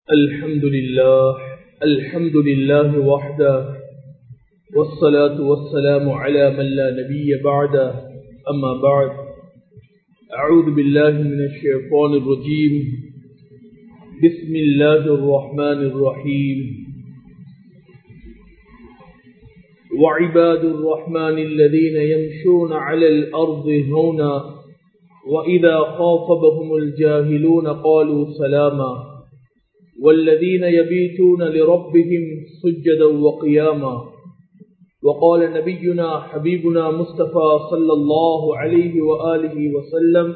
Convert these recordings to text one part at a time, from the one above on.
الحمد لله الحمد لله وحده والصلاة والسلام على من لا نبي بعده أما بعد أعوذ بالله من الشيطان الرجيم بسم الله الرحمن الرحيم وعباد الرحمن الذين يمشون على الأرض هونا وإذا خاطبهم الجاهلون قالوا سلاما والذين يبيتون لربهم سجدا وقياما وقال نبينا حبيبنا مصطفى صلى الله عليه وآله وسلم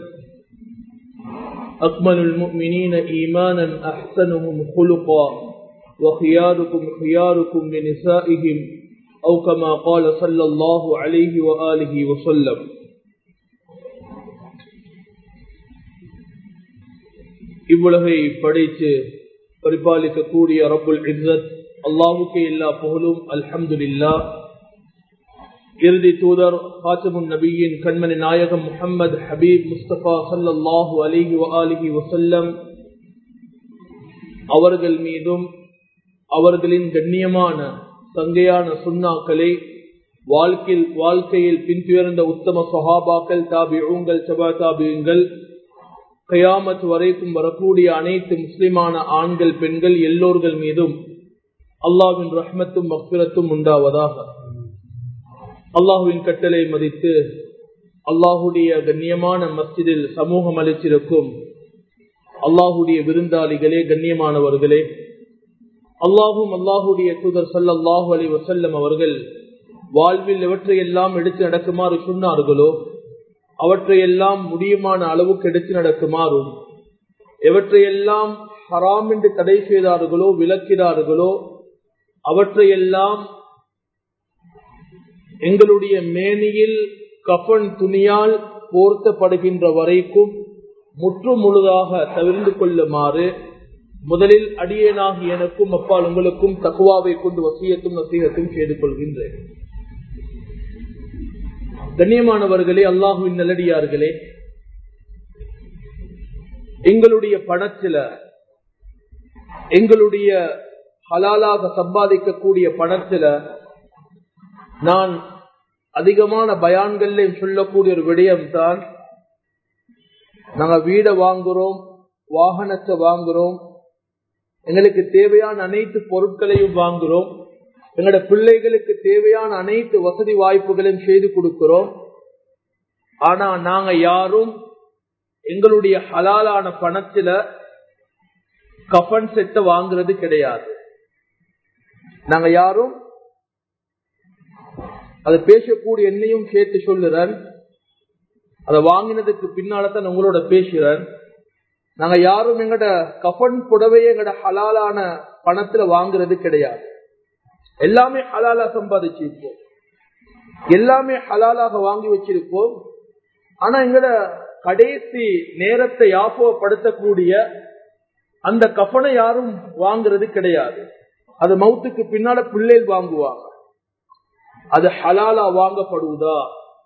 أكمل المؤمنين إيمانا أحسنهم خلقا وخياركم خياركم لنسائهم أو كما قال صلى الله عليه وآله وسلم இவ்வுலகை படைத்து பரிபாலிக்கக்கூடிய ரப்புல் இஸ்ஸத் அல்லாஹுக்கே எல்லா புகழும் அல்ஹம்துலில்லா இறுதி தூதர் ஹாத்தமுன் நபியின் கண்மணி நாயகம் முஹம்மது ஹபீப் முஸ்தபா சல்லாஹூ அலிஹி அலிஹி வசல்லம் அவர்கள் மீதும் அவர்களின் கண்ணியமான சங்கையான சுண்ணாக்களை வாழ்க்கையில் வாழ்க்கையில் பின்துயர்ந்த உத்தம சஹாபாக்கள் தாபியூங்கள் சபா தாபியுங்கள் கயாமத் வரைக்கும் வரக்கூடிய அனைத்து முஸ்லிமான ஆண்கள் பெண்கள் எல்லோர்கள் மீதும் அல்லாவின் ரஹ்மத்தும் மக்பிரத்தும் உண்டாவதாக அல்லாஹுவின் கட்டளை மதித்து அல்லாஹுடைய கண்ணியமான மஸ்ஜிதில் சமூகம் அளிச்சிருக்கும் அல்லாஹுடைய விருந்தாளிகளே கண்ணியமானவர்களே அல்லாஹும் அல்லாஹுடைய தூதர் சல்லாஹூ அலி வசல்லம் அவர்கள் வாழ்வில் எவற்றையெல்லாம் எடுத்து நடக்குமாறு சொன்னார்களோ அவற்றையெல்லாம் முடியுமான அளவுக்கு எடுத்து நடக்குமாறும் எவற்றையெல்லாம் ஹராம் என்று தடை செய்தார்களோ விளக்கிறார்களோ அவற்றையெல்லாம் எங்களுடைய மேனியில் கஃபன் துணியால் போர்த்தப்படுகின்ற வரைக்கும் முற்று முழுதாக தவிர்ந்து கொள்ளுமாறு முதலில் அடியேனாகி எனக்கும் அப்பால் உங்களுக்கும் தக்குவாவை கொண்டு வசியத்தும் நசீகத்தும் செய்து கொள்கின்றேன் கண்ணியமானவர்களே அல்லாஹுவின் நல்லடியார்களே எங்களுடைய பணத்தில எங்களுடைய ஹலாலாக சம்பாதிக்கக்கூடிய பணத்தில நான் அதிகமான பயான்கள்ல சொல்லக்கூடிய ஒரு விடயம் தான் நாங்க வீடை வாங்குறோம் வாகனத்தை வாங்குறோம் எங்களுக்கு தேவையான அனைத்து பொருட்களையும் வாங்குறோம் எங்களோட பிள்ளைகளுக்கு தேவையான அனைத்து வசதி வாய்ப்புகளையும் செய்து கொடுக்கிறோம் ஆனா நாங்க யாரும் எங்களுடைய ஹலாலான பணத்துல கஃபன் செட்டை வாங்குறது கிடையாது நாங்க யாரும் அதை பேசக்கூடிய என்னையும் சேர்த்து சொல்லுறேன் அதை வாங்கினதுக்கு பின்னால்தான் உங்களோட பேசுறேன் நாங்க யாரும் எங்கட கஃபன் புடவையை எங்கட ஹலாலான பணத்துல வாங்குறது கிடையாது எல்லாமே ஹலாலா சம்பாதிச்சிருப்போம் எல்லாமே ஹலாலாக வாங்கி வச்சிருப்போம் ஆனா எங்கட கடைசி நேரத்தை யாபகப்படுத்தக்கூடிய அந்த கஃபனை யாரும் வாங்குறது கிடையாது அது மவுத்துக்கு பின்னால பிள்ளைகள் வாங்குவாங்க அது ஹலாலா வாங்கப்படுவதா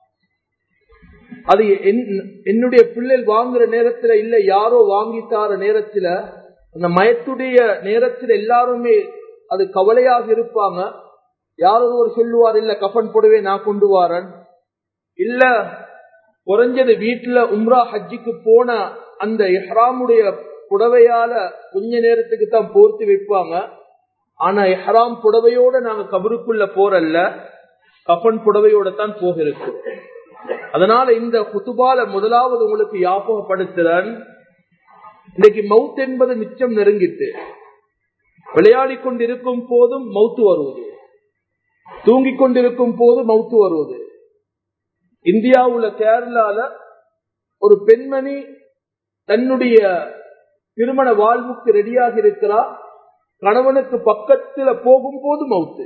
அது என்னுடைய பிள்ளைகள் வாங்குற நேரத்துல இல்ல யாரோ வாங்கித்தார நேரத்துல அந்த மயத்துடைய நேரத்துல எல்லாருமே அது கவலையாக இருப்பாங்க யாரோ ஒரு சொல்லுவார் இல்ல கஃபன் போடவே நான் கொண்டு வாரன் இல்ல குறைஞ்சது வீட்டுல உம்ரா ஹஜ்ஜிக்கு போன அந்த இஹ்ராமுடைய புடவையால கொஞ்ச நேரத்துக்கு தான் போர்த்தி வைப்பாங்க ஆனா இஹ்ராம் புடவையோட நாங்க கபருக்குள்ள போறல்ல கஃபன் புடவையோட தான் போக இருக்கு அதனால இந்த குத்துபால முதலாவது உங்களுக்கு யாபகப்படுத்துறன் இன்னைக்கு மவுத் என்பது மிச்சம் நெருங்கிட்டு விளையாடி கொண்டிருக்கும் போதும் மவுத்து வருவது தூங்கிக் கொண்டிருக்கும் போது மவுத்து வருவது இந்தியாவுல கேரளால ஒரு பெண்மணி தன்னுடைய திருமண வாழ்வுக்கு ரெடியாக இருக்கிறா கணவனுக்கு பக்கத்துல போகும் போது மவுத்து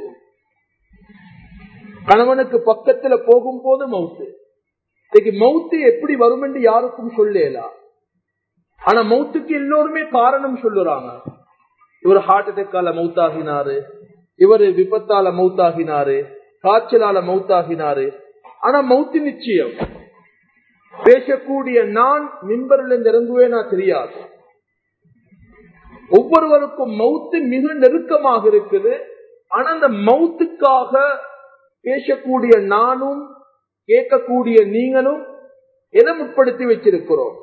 கணவனுக்கு பக்கத்துல போகும் போது மவுத்து இன்னைக்கு மவுத்து எப்படி வரும் என்று யாருக்கும் சொல்லலாம் ஆனா மவுத்துக்கு எல்லோருமே காரணம் சொல்லுறாங்க இவர் ஹார்ட் அட்டாக்கால மவுத்தாகினாரு இவர் விபத்தால மவுத்தாகினாரு காய்ச்சலால மவுத்தாகினாரு ஆனா மவுத்து நிச்சயம் பேசக்கூடிய நான் மின்பரில் இருந்து இறங்குவேனா தெரியாது ஒவ்வொருவருக்கும் மவுத்து மிக நெருக்கமாக இருக்குது ஆனா அந்த மவுத்துக்காக பேசக்கூடிய நானும் கேட்கக்கூடிய நீங்களும் எதை முற்படுத்தி வச்சிருக்கிறோம்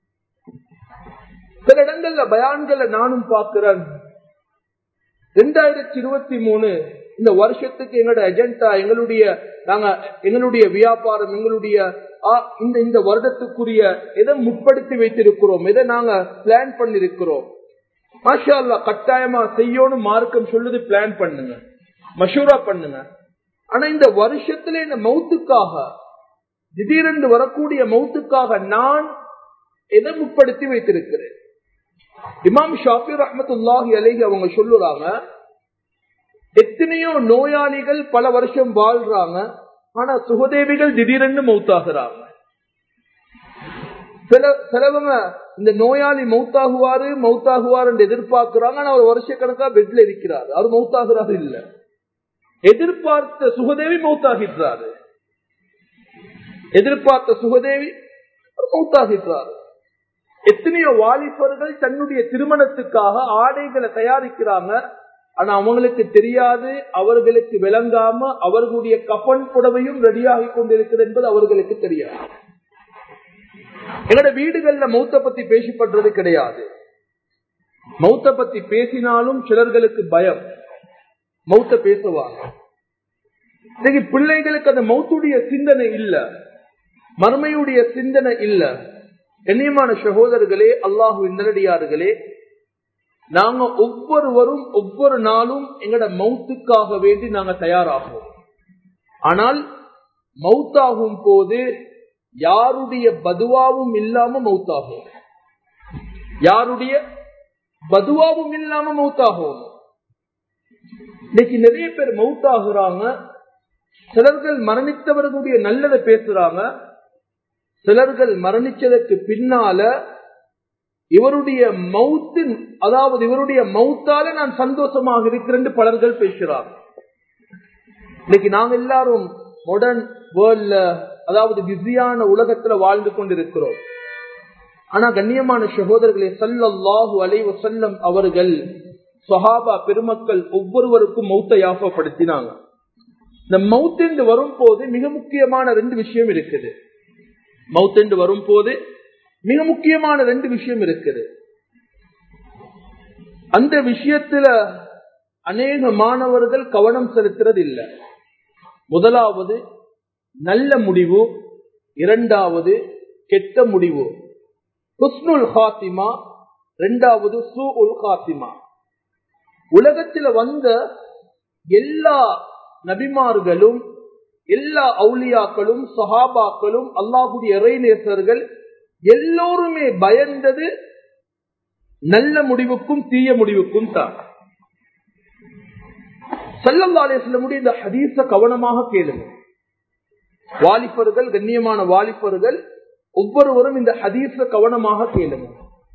சில இடங்கள்ல பயான்களை நானும் பார்க்கிறேன் ரெண்டாயிரத்தி இருபத்தி மூணு இந்த வருஷத்துக்கு எங்களோட எஜெண்டா எங்களுடைய நாங்க எங்களுடைய வியாபாரம் எங்களுடைய இந்த இந்த வருடத்துக்குரிய எதை முற்படுத்தி வைத்திருக்கிறோம் எதை நாங்க பிளான் பண்ணிருக்கிறோம் மாஷா அல்லா கட்டாயமா செய்யணும் மார்க்கம் சொல்லுது பிளான் பண்ணுங்க மஷூரா பண்ணுங்க ஆனா இந்த வருஷத்துல இந்த மவுத்துக்காக திடீரென்று வரக்கூடிய மவுத்துக்காக நான் எதை முற்படுத்தி வைத்திருக்கிறேன் இமாம் ஷாஃபி ரஹமத்துல்லாஹி அலைஹி அவங்க சொல்லுறாங்க எத்தனையோ நோயாளிகள் பல வருஷம் வாழ்றாங்க ஆனா சுகதேவிகள் திடீரென்று மௌத்தாகிறாங்க சில சிலவங்க இந்த நோயாளி மௌத்தாகுவாரு மௌத்தாகுவார் என்று எதிர்பார்க்கிறாங்க ஆனா அவர் வருஷ கணக்கா பெட்ல இருக்கிறார் அவர் மௌத்தாகிறாரு இல்ல எதிர்பார்த்த சுகதேவி மௌத்தாகிறாரு எதிர்பார்த்த சுகதேவி மௌத்தாகிறாரு எத்தனையோ வாலிபர்கள் தன்னுடைய திருமணத்துக்காக ஆடைகளை தயாரிக்கிறாங்க ஆனா அவங்களுக்கு தெரியாது அவர்களுக்கு விளங்காம அவர்களுடைய கப்பன் புடவையும் ரெடியாகி கொண்டிருக்கிறது என்பது அவர்களுக்கு தெரியாது எங்கட வீடுகள்ல மௌத்த பத்தி பேசப்படுறது கிடையாது மௌத்த பத்தி பேசினாலும் சிலர்களுக்கு பயம் மௌத்த பேசுவாங்க இன்னைக்கு பிள்ளைகளுக்கு அந்த மௌத்துடைய சிந்தனை இல்ல மர்மையுடைய சிந்தனை இல்ல கண்ணியமான சகோதரர்களே அல்லாஹு நல்லடியார்களே நாங்க ஒவ்வொருவரும் ஒவ்வொரு நாளும் எங்கட மௌத்துக்காக வேண்டி நாங்க தயாராகும் ஆனால் மௌத்தாகும் போது யாருடைய பதுவாவும் இல்லாம மௌத்தாகும் யாருடைய பதுவாவும் இல்லாம மௌத்தாகும் இன்னைக்கு நிறைய பேர் மௌத்தாகுறாங்க சிலர்கள் மரணித்தவர்களுடைய நல்லதை பேசுறாங்க சிலர்கள் மரணிச்சதற்கு பின்னால இவருடைய மவுத்து அதாவது இவருடைய மவுத்தால நான் சந்தோஷமாக இருக்கிறேன் பலர்கள் பேசுறாங்க இன்னைக்கு நாங்க எல்லாரும் மாடர்ன் வேர்ல்ட்ல அதாவது பிஸியான உலகத்துல வாழ்ந்து கொண்டிருக்கிறோம் ஆனா கண்ணியமான சகோதரர்களே சல்லல்லாஹு அலைவ செல்லம் அவர்கள் சஹாபா பெருமக்கள் ஒவ்வொருவருக்கும் மௌத்தை யாபப்படுத்தினாங்க இந்த மவுத்தென்று வரும் போது மிக முக்கியமான ரெண்டு விஷயம் இருக்குது மவுத்தென்று வரும் போது மிக முக்கியமான ரெண்டு விஷயம் இருக்குது அந்த விஷயத்துல அநேக மாணவர்கள் கவனம் செலுத்துறது இல்லை முதலாவது நல்ல முடிவு இரண்டாவது கெட்ட முடிவு ஹுஸ்னுல் ஹாத்திமா இரண்டாவது சூ உல் ஹாத்திமா உலகத்தில் வந்த எல்லா நபிமார்களும் எல்லா அவுளியாக்களும் சஹாபாக்களும் அல்லாஹுடைய இறைநேசர்கள் எல்லோருமே பயந்தது நல்ல முடிவுக்கும் தீய முடிவுக்கும் தான் செல்லல்லாலேசல்லமுடைய இந்த ஹதீஸ கவனமாக கேளுங்க வாலிபர்கள் கண்ணியமான வாலிபர்கள் ஒவ்வொருவரும் இந்த ஹதீஸ கவனமாக கேளுங்க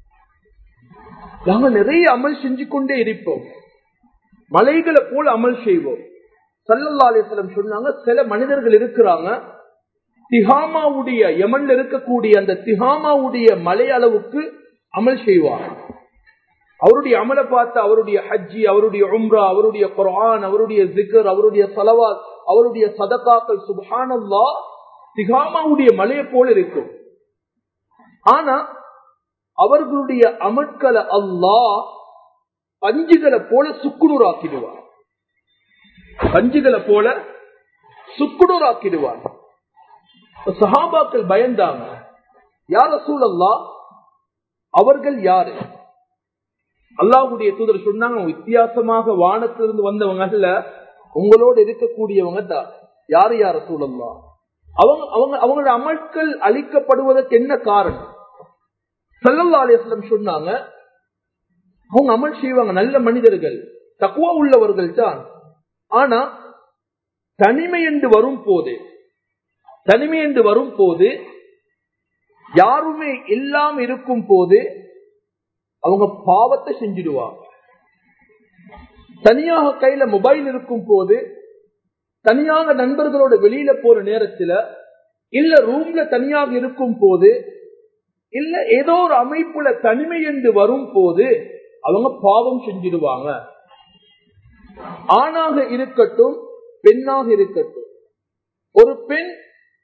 நாங்க நிறைய அமல் செஞ்சு கொண்டே இருப்போம் மலைகளை போல அமல் செய்வோம் சல்லல்லா அலிஸ்லம் சொன்னாங்க சில மனிதர்கள் இருக்கிறாங்க திஹாமாவுடைய யமன்ல இருக்கக்கூடிய அந்த திஹாமாவுடைய மலை அளவுக்கு அமல் செய்வார் அவருடைய அமலை பார்த்து அவருடைய ஹஜ்ஜி அவருடைய உம்ரா அவருடைய குரான் அவருடைய ஜிகர் அவருடைய சலவாத் அவருடைய சதகாக்கள் சுபானல்லா திகாமாவுடைய மலையை போல இருக்கும் ஆனா அவர்களுடைய அமட்களை அல்லாஹ் பஞ்சுகளை போல சுக்குநூறாக்கிடுவார் பஞ்சுகளை போல சுக்குநூறாக்கிடுவார் சஹாபாக்கள் பயந்தாங்க யார சூழல்லா அவர்கள் யாரு அல்லாஹுடைய தூதர் சொன்னாங்க வித்தியாசமாக வானத்திலிருந்து வந்தவங்க அல்ல உங்களோடு இருக்கக்கூடியவங்க தான் யாரு யார சூழல்லா அவங்க அவங்க அவங்களோட அமல்கள் அழிக்கப்படுவதற்கு என்ன காரணம் சல்லல்லா அலிஸ்லம் சொன்னாங்க அவங்க அமல் செய்வாங்க நல்ல மனிதர்கள் தக்குவா உள்ளவர்கள் தான் ஆனா தனிமை என்று வரும் போது தனிமை என்று வரும் போது யாருமே இல்லாம இருக்கும் போது அவங்க பாவத்தை செஞ்சிடுவாங்க தனியாக கையில மொபைல் இருக்கும் போது தனியாக நண்பர்களோட வெளியில போற நேரத்துல இல்ல ரூம்ல தனியாக இருக்கும் போது இல்ல ஏதோ ஒரு அமைப்புல தனிமை என்று வரும் போது அவங்க பாவம் செஞ்சிடுவாங்க ஆணாக இருக்கட்டும் பெண்ணாக இருக்கட்டும் ஒரு பெண்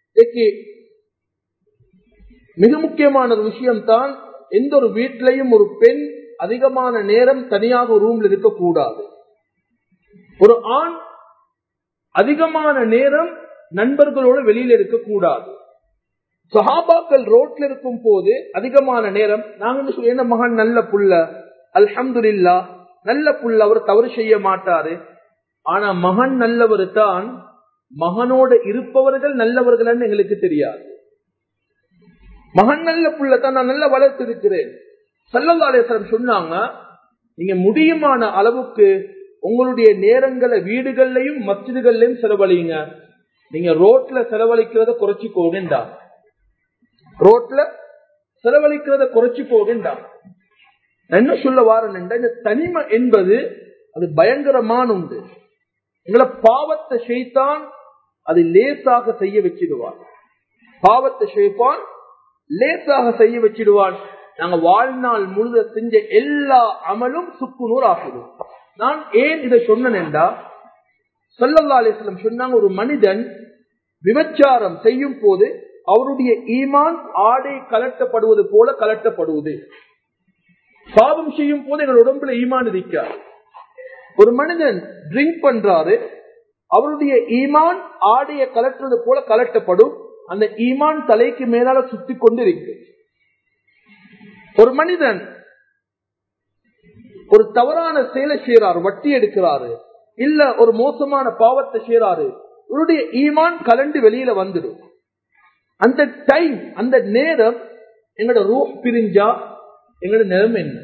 மிக முக்கியமான ஒரு விஷயம்தான் எந்த ஒரு வீட்டிலையும் ஒரு பெண் அதிகமான நேரம் தனியாக ரூம்ல இருக்கக்கூடாது ஒரு ஆண் அதிகமான நேரம் நண்பர்களோட வெளியில இருக்கக்கூடாது சஹாபாக்கள் ரோட்ல இருக்கும் போது அதிகமான நேரம் நாங்க என்ன மகன் நல்ல புள்ள அல்ஹம்துல்லா நல்ல புள்ள அவர் தவறு செய்ய மாட்டாரு ஆனா மகன் நல்லவர் தான் மகனோட இருப்பவர்கள் நல்லவர்கள் எங்களுக்கு தெரியாது மகன் நல்ல புள்ள தான் நான் நல்லா வளர்த்து இருக்கிறேன் சல்லல்லாலேஸ்வரம் சொன்னாங்க நீங்க முடியுமான அளவுக்கு உங்களுடைய நேரங்களை வீடுகள்லையும் மசிதுகள்லையும் செலவழிங்க நீங்க ரோட்ல செலவழிக்கிறத குறைச்சி போகின்றா ரோட்ல செலவழிக்கிறத குறைச்சி போகின்றா என்ன சொல்ல வாரன் இந்த தனிமை என்பது அது பயங்கரமான உண்டு எங்களை பாவத்தை செய்தான் அது லேசாக செய்ய வச்சிடுவான் பாவத்தை செய்வான் லேசாக செய்ய வச்சிடுவான் நாங்க வாழ்நாள் முழுத செஞ்ச எல்லா அமலும் சுக்குநூறு ஆகிடும் நான் ஏன் இதை சொன்னேன் என்றா சொல்லல்லா அலிஸ்லம் சொன்னாங்க ஒரு மனிதன் விபச்சாரம் செய்யும் போது அவருடைய ஈமான் ஆடை கலட்டப்படுவது போல கலட்டப்படுவது பாவம் செய்யும் போது எங்கள் உடம்புல ஈமான் இருக்காது ஒரு மனிதன் ட்ரிங்க் பண்றாரு அவருடைய ஈமான் ஆடைய கலட்டுறது போல கலட்டப்படும் அந்த ஈமான் தலைக்கு மேலால சுத்தி கொண்டு இருக்கு ஒரு மனிதன் ஒரு தவறான செயலை செய்யறாரு வட்டி எடுக்கிறாரு இல்ல ஒரு மோசமான பாவத்தை செய்யறாரு இவருடைய ஈமான் கலண்டு வெளியில வந்துடும் அந்த டைம் அந்த நேரம் எங்களோட ரூ பிரிஞ்சா எங்களோட நிலம் என்ன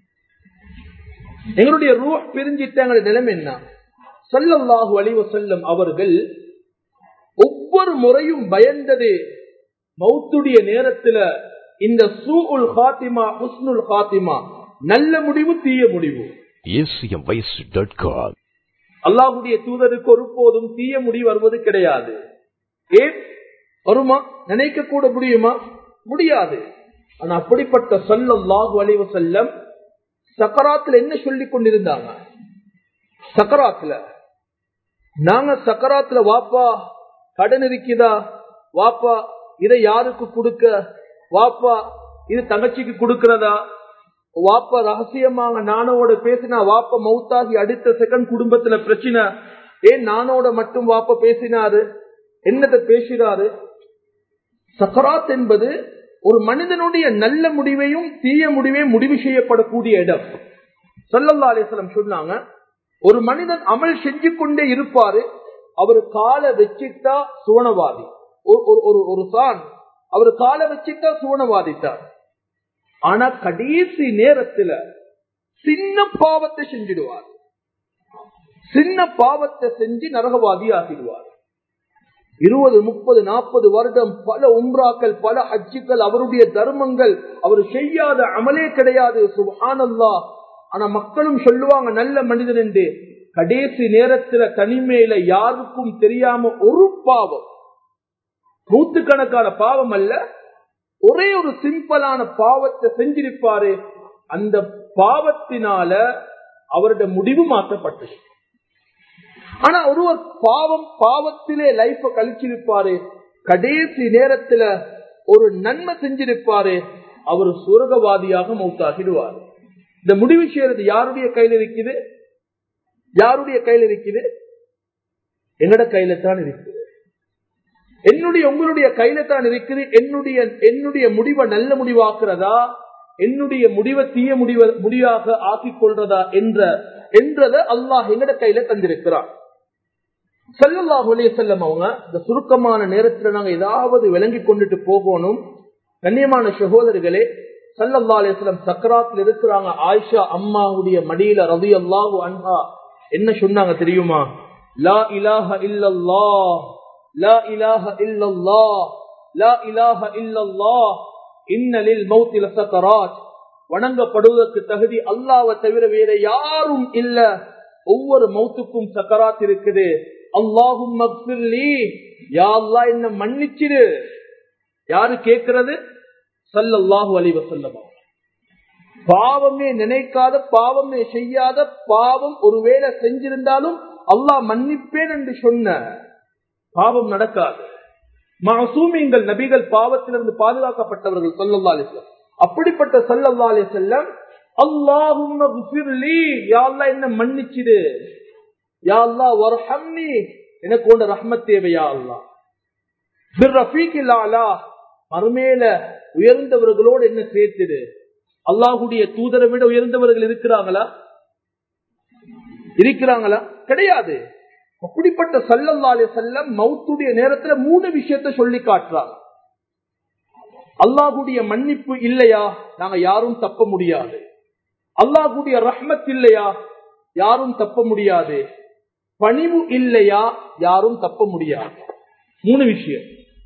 எங்களுடைய ரூ பிரிஞ்சிட்ட எங்களோட நிலம் என்ன சொல்லல்லாஹு அழிவ செல்லும் அவர்கள் ஒவ்வொரு முறையும் பயந்தது மௌத்துடைய நேரத்துல இந்த சூஉல் ஹாத்திமா உஸ்னுல் ஹாத்திமா நல்ல முடிவு தீய முடிவு acmvoice.com அல்லாஹுடைய தூதருக்கு ஒருபோதும் தீய முடிவு வருவது கிடையாது ஏன் வருமா நினைக்க கூட முடியுமா முடியாது ஆனா அப்படிப்பட்ட சொல்லல்லாஹு அலைவ செல்லம் சக்கராத்துல என்ன சொல்லி கொண்டிருந்தாங்க சக்கராத்துல நாங்க சக்கராத்துல வாப்பா கடன் இருக்குதா வாப்பா இதை யாருக்கு கொடுக்க வாப்பா இது தங்கச்சிக்கு கொடுக்கிறதா வாப்பா ரகசியமாக நானோட பேசினா வாப்பா மவுத்தாகி அடுத்த செகண்ட் குடும்பத்துல பிரச்சனை ஏன் நானோட மட்டும் வாப்பா பேசினாரு என்னத்தை பேசுறாரு சக்கராத் என்பது ஒரு மனிதனுடைய நல்ல முடிவையும் தீய முடிவையும் முடிவு செய்யப்படக்கூடிய இடம் சல்லல்லா அலிஸ்லம் சொன்னாங்க ஒரு மனிதன் அமல் செஞ்சு கொண்டே இருப்பாரு அவர் காலை வச்சிட்டா சுவனவாதி ஒரு- ஒரு- ஒரு ஒரு சான் அவர் காலை வச்சிட்டா சுவனவாதித்தார் ஆனா கடைசி நேரத்துல சின்ன பாவத்தை செஞ்சிடுவார் சின்ன பாவத்தை செஞ்சு நரகவாதி ஆகிடுவார் இருபது முப்பது நாற்பது வருடம் பல உம்ராக்கள் பல ஹஜ்ஜுக்கள் அவருடைய தர்மங்கள் அவர் செய்யாத அமலே கிடையாது சுபானல்லா ஆனா மக்களும் சொல்லுவாங்க நல்ல மனிதன் என்று கடைசி நேரத்துல தனிமையில யாருக்கும் தெரியாம ஒரு பாவம் நூத்துக்கணக்கான பாவம் அல்ல ஒரே ஒரு சிம்பிளான பாவத்தை செஞ்சிருப்பாரு அந்த பாவத்தினால அவருடைய முடிவு மாற்றப்பட்டது ஆனா ஒருவர் பாவம் பாவத்திலே லைஃப கழிச்சிருப்பாரு கடைசி நேரத்துல ஒரு நன்மை செஞ்சிருப்பாரு அவர் சுரகவாதியாக மௌத்தாகிடுவார் இந்த முடிவு செய்யறது யாருடைய கையில இருக்குது யாருடைய கையில இருக்குது எங்கட கையில தான் இருக்குது என்னுடைய உங்களுடைய கையில தான் இருக்குது என்னுடைய என்னுடைய முடிவை நல்ல முடிவாக்குறதா என்னுடைய முடிவை தீய முடிவ முடிவாக ஆக்கிக் கொள்றதா என்ற என்றத அல்லாஹ் எங்கட கையில தந்திருக்கிறான் சல்லல்லாஹு அலைஹி வஸல்லம் அவங்க இந்த சுருக்கமான நேரத்துல நாங்க ஏதாவது விளங்கி கொண்டுட்டு போகணும் கண்ணியமான சகோதரர்களே சல்லல்லாஹு அலைஹி வஸல்லம் சக்கராத்துல இருக்கிறாங்க ஆயிஷா அம்மாவுடைய மடியில ரலியல்லாஹு அன்ஹா என்ன சொன்னாங்க தெரியுமா லா இலாஹ இல்லல்லாஹ் லா இலாஹ இல்லல்லாஹ் லா இலாஹ இல்லல்லாஹ் இன்னலில் மௌத்தி லசக்கராத் வணங்கப்படுவதற்கு தகுதி அல்லாவை தவிர வேற யாரும் இல்ல ஒவ்வொரு மௌத்துக்கும் சக்கராத் இருக்குது அல்லாஹும் மக்ஃபிர்லி யா அல்லாஹ் என்ன மன்னிச்சிரு யாரு கேட்கிறது சல்லல்லாஹு அலைஹி வஸல்லம் பாவமே நினைக்காத பாவமே செய்யாத பாவம் ஒருவேளை செஞ்சிருந்தாலும் அல்லாஹ் மன்னிப்பேன் என்று சொன்ன பாவம் நடக்காது மாசூமியங்கள் நபிகள் பாவத்திலிருந்து பாதுகாக்கப்பட்டவர்கள் சொல்லல்லா அலிஸ்லாம் அப்படிப்பட்ட சல்லல்லா அலி செல்லம் அல்லாஹும் என்ன மன்னிச்சிடு யா அல்லா வர்ஹம்னி எனக்கு கொண்ட ரஹ்மத் தேவையா அல்லா மறுமேல உயர்ந்தவர்களோடு என்ன சேர்த்துடு அல்லாஹுடைய தூதரை விட உயர்ந்தவர்கள் இருக்கிறாங்களா இருக்கிறாங்களா கிடையாது அப்படிப்பட்ட சல்லல்லாலே செல்லம் மவுத்துடைய நேரத்துல மூணு விஷயத்த சொல்லி காட்டுறாங்க அல்லாஹுடைய மன்னிப்பு இல்லையா நாங்க யாரும் தப்ப முடியாது அல்லாஹுடைய ரஹ்மத் இல்லையா யாரும் தப்ப முடியாது பணிவு இல்லையா யாரும் தப்ப முடியாது மூணு விஷயம்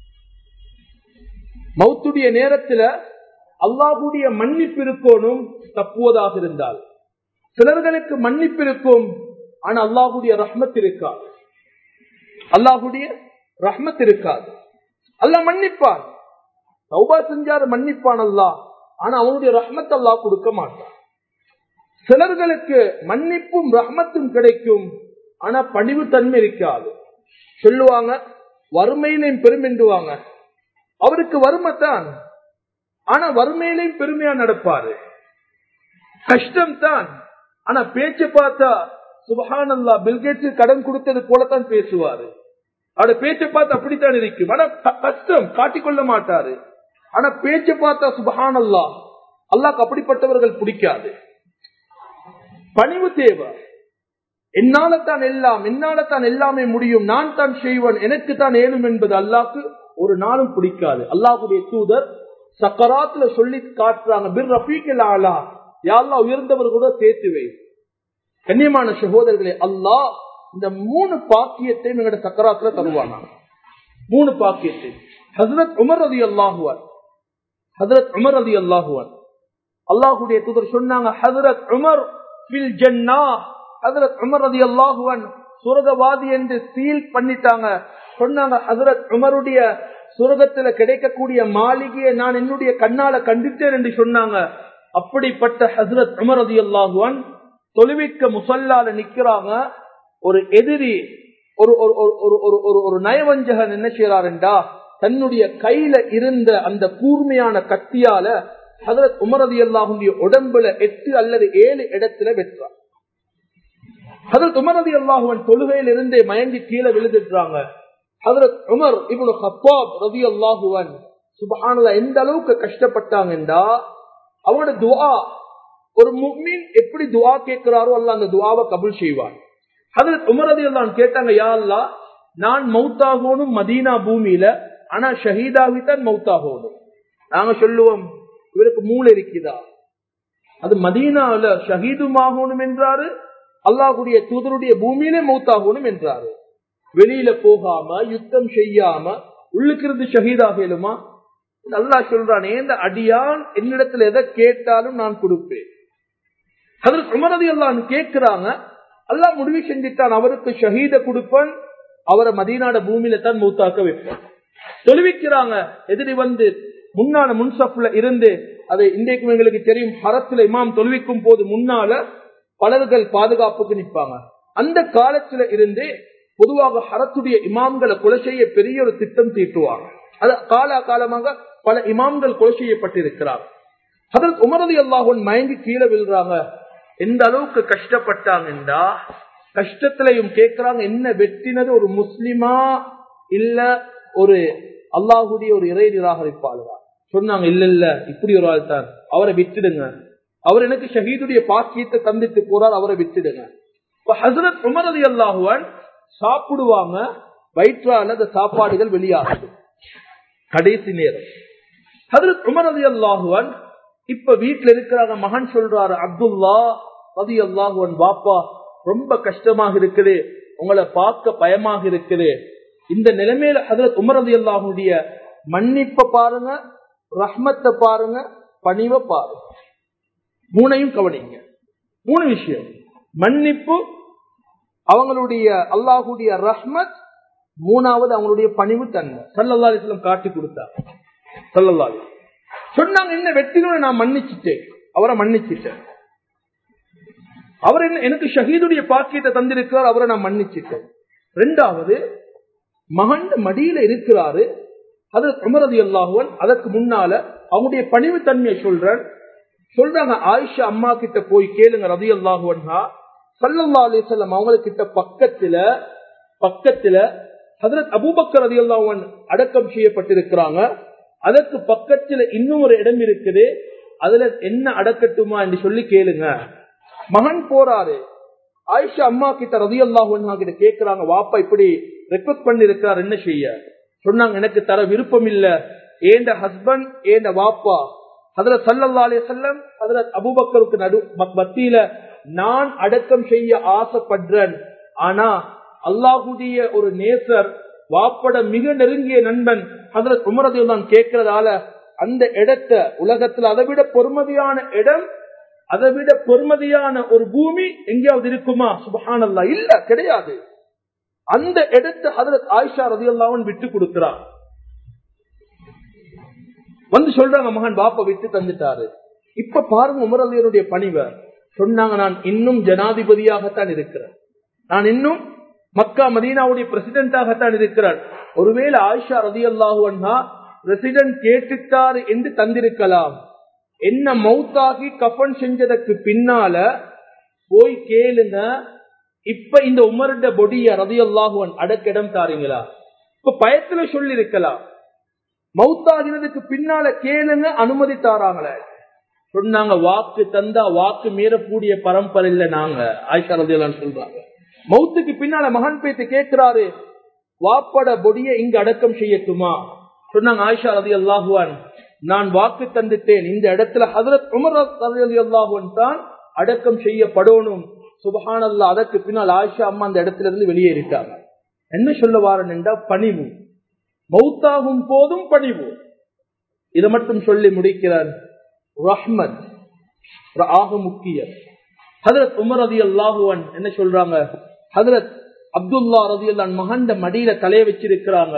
மௌத்துடைய நேரத்துல அல்லாஹுடைய மன்னிப்பு இருக்கணும் தப்புவதாக இருந்தால் சிலர்களுக்கு மன்னிப்பு இருக்கும் ஆனா அல்லாஹுடைய ரஹ்மத் இருக்காது அல்லாஹுடைய ரஹ்மத் இருக்காது அல்லாஹ் மன்னிப்பான் சௌபா செஞ்சாரு மன்னிப்பான் அல்லாஹ் ஆனா அவனுடைய ரஹ்மத் அல்லாஹ் கொடுக்க மாட்டான் சிலர்களுக்கு மன்னிப்பும் ரஹ்மத்தும் கிடைக்கும் ஆனா பணிவு தன்மை இருக்காது சொல்லுவாங்க வறுமையிலையும் பெருமென்றுவாங்க அவருக்கு வறுமைத்தான் ஆனா வறுமையிலையும் பெருமையா நடப்பாரு கஷ்டம் தான் ஆனா பேச்ச பார்த்தா சுபஹானல்லா பில்கேட்ஸ் கடன் கொடுத்தது போலத்தான் பேசுவாரு அவட பேச்ச பார்த்து அப்படித்தான் இருக்கும் ஆனா கஷ்டம் காட்டிக்கொள்ள மாட்டாரு ஆனா பேச்ச பார்த்தா சுபஹானல்லா அல்லாக்கு அப்படிப்பட்டவர்கள் பிடிக்காது பணிவு தேவை என்னால தான் எல்லாம் என்னால தான் எல்லாமே முடியும் நான் தான் செய்வன் எனக்கு தான் ஏழும் என்பது அல்லாக்கு ஒரு நாளும் பிடிக்காது அல்லாஹுடைய தூதர் சக்கராத்துல சொல்லி காட்டுறாங்க பிர் ரஃபீக்கில் ஆலா யாழ்லா உயர்ந்தவர் கூட சேர்த்து வை கண்ணியமான சகோதரர்களே அல்லாஹ் இந்த மூணு பாக்கியத்தை எங்களோட சக்கராத்துல தருவானா மூணு பாக்கியத்தை ஹசரத் உமர் ரதி அல்லாஹுவார் ஹசரத் உமர் ரதி அல்லாஹுவார் அல்லாஹுடைய தூதர் சொன்னாங்க ஹசரத் உமர் பில் ஜன்னா ஹசரத் உமர் ரதி அல்லாஹுவன் சுரகவாதி என்று சீல் பண்ணிட்டாங்க சொன்னாங்க ஹசரத் உமருடைய சுரகத்துல கிடைக்கக்கூடிய மாளிகையை நான் என்னுடைய கண்ணால கண்டித்தேன் என்று சொன்னாங்க அப்படிப்பட்ட ஹசரத் உமர் ரதி அல்லாஹுவன் தொழுவிக்க முசல்லால நிக்கிறாங்க ஒரு எதிரி ஒரு ஒரு ஒரு ஒரு ஒரு ஒரு நயவஞ்சகன் என்ன செய்யறாருண்டா தன்னுடைய கையில இருந்த அந்த கூர்மையான கத்தியால ஹசரத் உமரதி அல்லாஹுடைய உடம்புல எட்டு அல்லது ஏழு இடத்துல வெற்றார் ஹசரத் உமரதி அல்லாஹுவன் தொழுகையில் இருந்தே மயங்கி கீழே விழுதுட்டாங்க ஹசரத் உமர் இவனு ஹப்பாப் ரதி அல்லாஹுவன் சுபஹானல எந்த அளவுக்கு கஷ்டப்பட்டாங்கண்டா அவனோட துவா ஒரு முக்மீன் எப்படி துவா கேட்கிறாரோ அல்ல அந்த துவாவை கபுல் செய்வார் ஹசரத் உமரதி அல்லான் கேட்டாங்க யா அல்லா நான் மௌத்தாகணும் மதீனா பூமியில ஆனா ஷஹீதாவித்தான் மௌத்தாகணும் நாங்க சொல்லுவோம் இவருக்கு மூளை இருக்குதா அது மதீனாவில ஷஹீதுமாகணும் என்றாரு அல்லாஹுடைய தூதருடைய பூமியிலே மௌத்தாகணும் என்றாரு வெளியில போகாம யுத்தம் செய்யாம உள்ளுக்கிருந்து ஷஹீதாகலுமா நல்லா சொல்றான் இந்த அடியான் என்னிடத்துல எதை கேட்டாலும் நான் கொடுப்பேன் அதற்கு உமரதி எல்லாம் கேட்கிறாங்க அல்லாஹ் முடிவு செஞ்சுட்டான் அவருக்கு ஷஹீத கொடுப்பன் அவரை மதீனாட பூமியில தான் மூத்தாக்க வைப்பான் தொழுவிக்கிறாங்க எதிரி வந்து முன்னால முன்சப்ல இருந்து அதை இன்றைக்கும் எங்களுக்கு தெரியும் ஹரத்துல இமாம் தொழுவிக்கும் போது முன்னால பலர்கள் பாதுகாப்புக்கு நிற்பாங்க அந்த காலத்துல இருந்து பொதுவாக ஹரத்துடைய இமாம்களை கொலை செய்ய பெரிய ஒரு திட்டம் தீட்டுவாங்க அது கால காலமாக பல இமாம்கள் கொலை செய்யப்பட்டிருக்கிறாங்க அதற்கு உமரதி அல்லாஹன் மயங்கி கீழே விழுறாங்க எந்த அளவுக்கு கஷ்டப்பட்டாங்கண்டா கஷ்டத்திலையும் கேட்கிறாங்க என்ன வெட்டினது ஒரு முஸ்லிமா இல்ல ஒரு அல்லாஹுடைய ஒரு இறை நிராகரிப்பாளரா சொன்னாங்க இல்ல இல்ல இப்படி ஒரு ஆள் தான் அவரை விட்டுடுங்க அவர் எனக்கு ஷஹீதுடைய பாக்கியத்தை தந்திட்டு போறார் அவரை விட்டுடுங்க இப்ப ஹசரத் உமரதி அல்லாஹுவன் சாப்பிடுவாங்க வயிற்றால அந்த சாப்பாடுகள் வெளியாகுது கடைசி நேரம் ஹசரத் உமரதி அல்லாஹுவன் இப்ப வீட்டுல இருக்கிறாங்க மகன் சொல்றாரு அப்துல்லா ரதி அல்லாஹுவன் பாப்பா ரொம்ப கஷ்டமாக இருக்குது உங்களை பார்க்க பயமாக இருக்குது இந்த நிலைமையில ஹசரத் உமரதி அல்லாஹுடைய மன்னிப்ப பாருங்க ரஹ்மத்தை பாருங்க பணிவை பாருங்க மூணையும் கவனிங்க மூணு விஷயம் மன்னிப்பு அவங்களுடைய அல்லாஹுடைய ரஹ்மத் மூணாவது அவங்களுடைய பணிவு தன்மை சல்லல்லா அலிஸ்லம் காட்டி கொடுத்தார் சல்லல்லா சொன்னாங்க என்ன வெற்றினோட நான் மன்னிச்சுட்டேன் அவரை மன்னிச்சிட்டேன் அவர் என்ன எனக்கு ஷஹீதுடைய பாக்கியத்தை தந்திருக்கிறார் அவரை நான் மன்னிச்சிட்டேன் ரெண்டாவது மகன் மடியில இருக்கிறாரு அது உமரதி அல்லாஹுவன் அதற்கு முன்னால அவங்களுடைய பணிவு தன்மையை சொல்றேன் சொல்றாங்க ஆயிஷா அம்மா கிட்ட போய் கேளுங்க ரதி அல்லாஹுவன்ஹா சல்லல்லா அலிசல்லம் அவங்க கிட்ட பக்கத்துல பக்கத்துல ஹதரத் அபூபக்கர் ரதி அல்லாஹுவன் அடக்கம் செய்யப்பட்டிருக்கிறாங்க அதற்கு பக்கத்துல இன்னும் ஒரு இடம் இருக்குது அதுல என்ன அடக்கட்டுமா என்று சொல்லி கேளுங்க மகன் போறாரு ஆயிஷா அம்மா கிட்ட ரதி அல்லாஹுவன்ஹா கிட்ட கேக்குறாங்க வாப்பா இப்படி ரெக்வஸ்ட் பண்ணி இருக்கிறார் என்ன செய்ய சொன்னாங்க எனக்கு தர விருப்பம் இல்ல ஏண்ட ஹஸ்பண்ட் ஏண்ட வாப்பா அதுல சல்லல்லா அலே செல்லம் அதுல அபுபக்கருக்கு நடு மத்தியில நான் அடக்கம் செய்ய ஆசைப்படுறேன் ஆனா அல்லாஹுடைய ஒரு நேசர் வாப்பட மிக நெருங்கிய நண்பன் அதுல உமரதையும் நான் கேட்கறதால அந்த இடத்த உலகத்துல அதை விட பொறுமதியான இடம் அதை விட பொறுமதியான ஒரு பூமி எங்கேயாவது இருக்குமா சுபஹானல்லா இல்ல கிடையாது அந்த இடத்தை ஹதரத் ஆயிஷா ரதி அல்லாவன் விட்டு கொடுக்கிறார் வந்து சொல்றாங்க மகன் பாப்பா விட்டு தந்துட்டாரு இப்ப பாருங்க உமரலியருடைய பணிவை சொன்னாங்க நான் இன்னும் ஜனாதிபதியாகத்தான் இருக்கிறேன் நான் இன்னும் மக்கா மதீனாவுடைய பிரசிடென்டாகத்தான் இருக்கிறேன் ஒருவேளை ஆயிஷா ரதி அல்லாஹுவன்னா பிரசிடென்ட் கேட்டுட்டாரு என்று தந்திருக்கலாம் என்ன மவுத்தாகி கஃபன் செஞ்சதற்கு பின்னால போய் கேளுங்க இப்ப இந்த உமருட பொடிய ரதி அல்லாஹுவன் அடக்கிடம் தாரீங்களா இப்ப பயத்துல சொல்லி இருக்கலாம் மவுத்தாகினதுக்கு பின்னால கேளுங்க அனுமதி தாராங்களே சொன்னாங்க வாக்கு தந்தா வாக்கு மீறக்கூடிய பரம்பரை இல்ல நாங்க ஆயிஷா ரதியெல்லாம் சொல்றாங்க மவுத்துக்கு பின்னால மகன் பேத்து கேட்கிறாரு வாப்பட பொடிய இங்க அடக்கம் செய்யட்டுமா சொன்னாங்க ஆயிஷா ரதி அல்லாஹுவான் நான் வாக்கு தந்துட்டேன் இந்த இடத்துல ஹதரத் உமர் ரதி அல்லாஹுவன் தான் அடக்கம் செய்யப்படணும் சுபஹான் அல்லா அதற்கு பின்னால் ஆயிஷா அம்மா அந்த இடத்துல இருந்து வெளியேறிட்டாங்க என்ன சொல்ல வாரன் என்றா பணிவு மௌத்தாகும் போதும் பணிவு இதை மட்டும் சொல்லி முடிக்கிறார் ரஹ்மத் ஆக முக்கிய ஹதரத் உமர் ரதி அல்லாஹுவன் என்ன சொல்றாங்க ஹதரத் அப்துல்லா ரதி அல்லான் மகன் மடியில தலைய வச்சிருக்கிறாங்க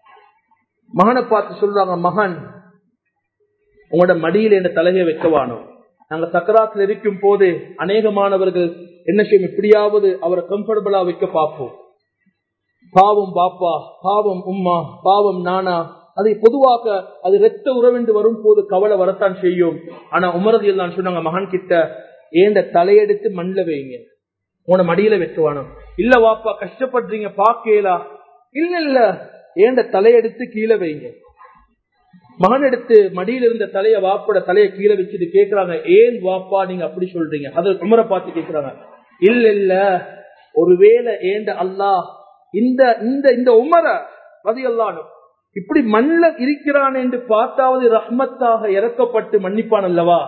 மகனை பார்த்து சொல்றாங்க மகன் உங்களோட மடியில என்ன தலையை வைக்கவானோ நாங்க சக்கராத்தில் இருக்கும் போது அநேகமானவர்கள் என்ன செய்யும் எப்படியாவது அவரை கம்ஃபர்டபுளா வைக்க பார்ப்போம் பாவம் பாப்பா பாவம் உம்மா பாவம் நானா அதை பொதுவாக அது ரத்த உறவென்று வரும் போது கவலை வரத்தான் செய்யும் ஆனா உமரது எல்லாம் சொன்னாங்க மகன் கிட்ட ஏண்ட தலையெடுத்து மண்ல வைங்க உன மடியில வெட்டுவானோ இல்ல வாப்பா கஷ்டப்படுறீங்க பாக்கலா இல்ல இல்ல ஏண்ட தலையெடுத்து கீழே வைங்க மகன் எடுத்து மடியில இருந்த தலைய வாப்போட தலைய கீழே வச்சுட்டு கேக்குறாங்க ஏன் வாப்பா நீங்க அப்படி சொல்றீங்க அது உமரை பார்த்து கேக்குறாங்க இல்ல இல்ல ஒருவேளை ஏண்ட அல்லாஹ் இந்த இந்த இந்த உமர ரதி அல்லானும் இப்படி மண்ல இருக்கிறான் என்று பார்த்தாவது ரஹ்மத்தாக இறக்கப்பட்டு மன்னிப்பான் அல்லவா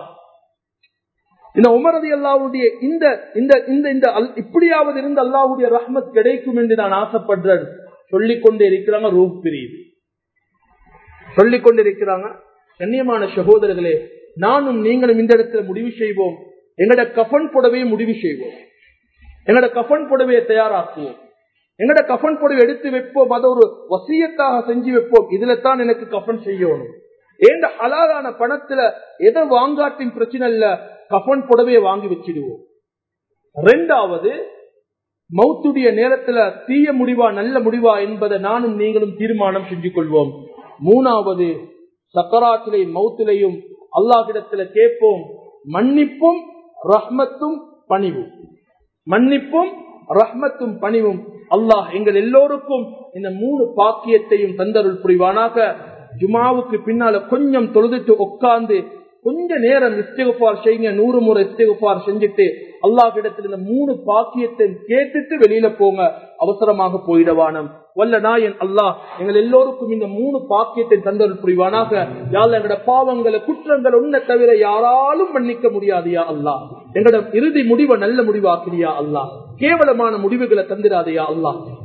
இந்த உமரதி அல்லாவுடைய இந்த இந்த இந்த இந்த இப்படியாவது இருந்து அல்லாவுடைய ரஹ்மத் கிடைக்கும் என்று நான் ஆசைப்படுறேன் சொல்லிக் கொண்டே இருக்கிறாங்க ரூப் பிரியுது சொல்லிக் கொண்டிருக்கிறாங்க கண்ணியமான சகோதரர்களே நானும் நீங்களும் இந்த இடத்துல முடிவு செய்வோம் எங்கட கஃபன் புடவையை முடிவு செய்வோம் எங்கட கஃபன் புடவையை தயாராக்குவோம் எங்கட கஃபன் புடவை எடுத்து வைப்போம் அதை ஒரு வசியத்தாக செஞ்சு வைப்போம் இதுல தான் எனக்கு கஃபன் செய்யணும் ஏண்ட ஹலாலான பணத்துல எதை வாங்காட்டின் பிரச்சனை இல்ல கஃபன் புடவையை வாங்கி வச்சிடுவோம் ரெண்டாவது மௌத்துடைய நேரத்துல தீய முடிவா நல்ல முடிவா என்பதை நானும் நீங்களும் தீர்மானம் செஞ்சு கொள்வோம் மூணாவது சக்கராத்திலை மௌத்திலையும் அல்லாஹிடத்துல கேட்போம் மன்னிப்பும் ரஹ்மத்தும் பணிவும் மன்னிப்பும் ரஹ்மத்தும் பணிவும் அல்லாஹ் எங்கள் எல்லோருக்கும் இந்த மூணு பாக்கியத்தையும் தந்தருள் புரிவானாக ஜுமாவுக்கு பின்னால கொஞ்சம் தொழுதுட்டு உட்கார்ந்து கொஞ்ச நேரம் இஸ்திகுபார் செய்யுங்க நூறு முறை இஸ்திகுபார் செஞ்சுட்டு அல்லாஹ் இடத்துல இந்த மூணு பாக்கியத்தை கேட்டுட்டு வெளியில போங்க அவசரமாக போயிடவானம் வல்ல நாயன் அல்லாஹ் எங்கள் எல்லோருக்கும் இந்த மூணு பாக்கியத்தை தந்தருள் புரிவானாக யாழ் எங்கட பாவங்களை குற்றங்கள் ஒன்ன தவிர யாராலும் மன்னிக்க முடியாதியா அல்லாஹ் எங்கட இறுதி முடிவை நல்ல முடிவாக்கிறியா அல்லாஹ் கேவலமான முடிவுகளை தந்திராதையா அல்லாஹ்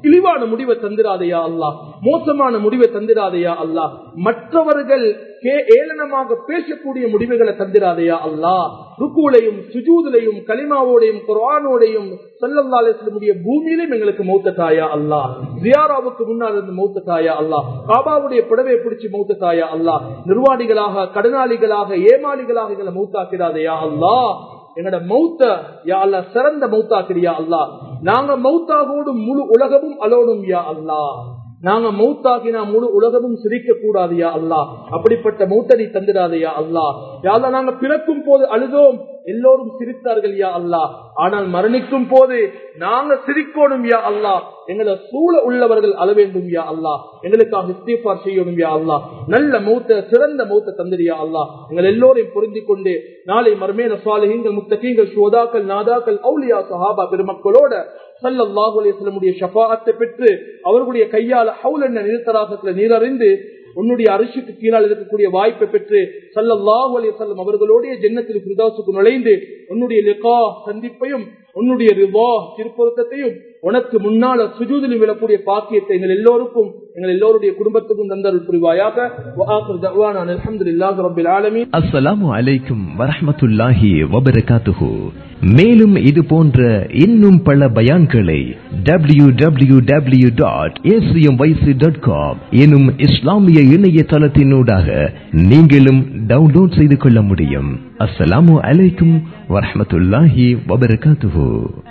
இழிவான முடிவை தந்திராதையா அல்லா மோசமான முடிவை தந்திராதையா அல்லா மற்றவர்கள் ஏளனமாக பேசக்கூடிய முடிவுகளை தந்திராதையா அல்லா ருக்குலையும் சுஜூதிலையும் கலிமாவோடையும் குரானோடையும் சல்லல்லாடைய பூமியிலும் எங்களுக்கு மௌத்தத்தாயா அல்லா ஜியாராவுக்கு முன்னால் இருந்து மௌத்தத்தாயா அல்லா காபாவுடைய புடவை பிடிச்சி மௌத்தத்தாயா அல்லா நிர்வாணிகளாக கடனாளிகளாக ஏமாளிகளாக எங்களை மௌத்தாக்கிறாதையா அல்லா எங்கட மௌத்த யா அல்லா சிறந்த மௌத்தாக்கிறியா அல்லா நாங்க மௌத்தாகோடு முழு உலகமும் அலோடும் யா அல்லா நாங்க மௌத்தாகினா முழு உலகமும் சிரிக்க கூடாதியா அல்லா அப்படிப்பட்ட மௌத்தனை தந்திராதையா அல்லா யாரா நாங்க பிறக்கும் போது அழுதோம் எல்லோரும் சிரித்தார்கள் யா அல்லா ஆனால் மரணிக்கும் போது நாங்க சிரிக்கணும் யா அல்லா எங்களை சூழ உள்ளவர்கள் அழ வேண்டும் யா அல்லா எங்களுக்காக இஸ்தீஃபார் செய்யணும் யா அல்லா நல்ல மௌத்த சிறந்த மௌத்த தந்திரியா அல்லா எங்கள் எல்லோரையும் பொருந்தி கொண்டு நாளை மர்மேன சுவாலிகள் முத்தகீங்கள் சோதாக்கள் நாதாக்கள் அவுலியா சஹாபா பெருமக்களோட சல்லாஹூ அலிஸ்லமுடைய ஷபாத்தை பெற்று அவர்களுடைய கையால் ஹவுல் என்ற நிறுத்தராகத்துல நீரறிந்து உன்னுடைய அரிசிக்கு கீழால் இருக்கக்கூடிய வாய்ப்பை பெற்று சல்லல்லாஹு அலிசல்லம் அவர்களுடைய ஜென்னத்தில் பிரதாசுக்கு நுழைந்து உன்னுடைய லிகா சந்திப்பையும் உன்னுடைய ரிவா திருப்பொருத்தத்தையும் உனக்கு முன்னால சுஜூதிலும் விழக்கூடிய பாக்கியத்தை எங்கள் எல்லோருக்கும் எங்கள் எல்லோருடைய குடும்பத்துக்கும் தந்தல் புரிவாயாக அஸ்ஸலாமு அலைக்கும் வரஹமத்துல்லாஹி வபரகாத்துஹு மேலும் இது போன்ற இன்னும் பல பயான்களை W W W dot ACM YC dot com எனும் இஸ்லாமிய இணையதளத்தினூடாக நீங்களும் டவுன்லோட் செய்து கொள்ள முடியும் அஸ்ஸலாமு அலைக்கும் வரஹமத்துல்லாஹி வபரகாத்துஹு